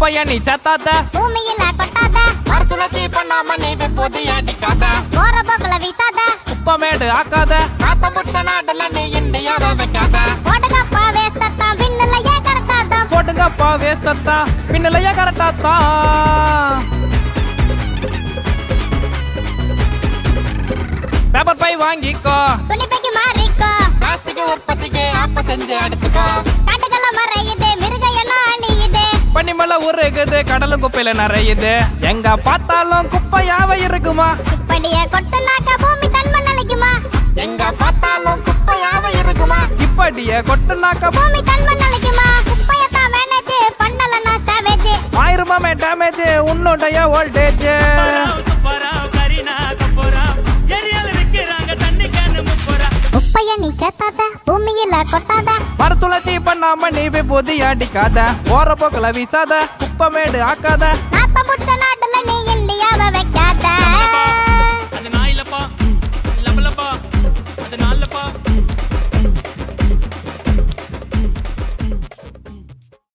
குப்பைய நீ செத்தாத பூமியில கொட்டாத மறுசுழற்சி பண்ணாம நீ பொதி அடிக்காத போற போக்குல வீசாத குப்பமேடு ஆக்காத காத்த முட்ட நாட்டுல நீ இந்தியாவை வைக்காத போடுங்கப்பா வேஸ்தான் விண்ணுல ஏன் கரெக்டாதான் போட்டுங்கப்பா வேஸ்டத்தா பின்னலையா கரெக்டா தான் பேப்பர் பை வாங்கிக்கோ துணி பைக்கு மாறிக்கோ பிளாஸ்டிக் உற்பத்திக்கு ஆப்ப செஞ்சு அடிச்சுக்கோ காட்டுக்கெல்ல மறையுது மிருக என்ன அழியுது பனிமலை உருகுது கடலும் குப்பையில நிறையுது எங்க பார்த்தாலும் குப்பையாவே இருக்குமா இப்படியே கொட்டுனாக்க பூமி தன்மை நிலைக்குமா எங்க பார்த்தாலும் குப்பையாவே இருக்குமா இப்படியே கொட்டுனாக்க பூமி தன்மை நிலைக்குமா குப்பையத்தான் மேனேஜ் பண்ணலன்னா சாவேஜ் ஆயிரமாமே டேமேஜ் உன்னுடைய வோல்டேஜ் சுப்பராவ் கரீனா கபூராவ் எரியால விக்கிறாங்க தண்ணி கேன்னு முப்பரா குப்பைய நீ சேத்தாத பூமியில கொட்டாத மறுசுழற்சி பண்ணாம நீ பொதி அடிக்காத போற போக்குல வீசாத குப்பமேடு ஆக்காத நாத்த முட்ட நாட்டுல நீ இந்தியாவை வைக்காத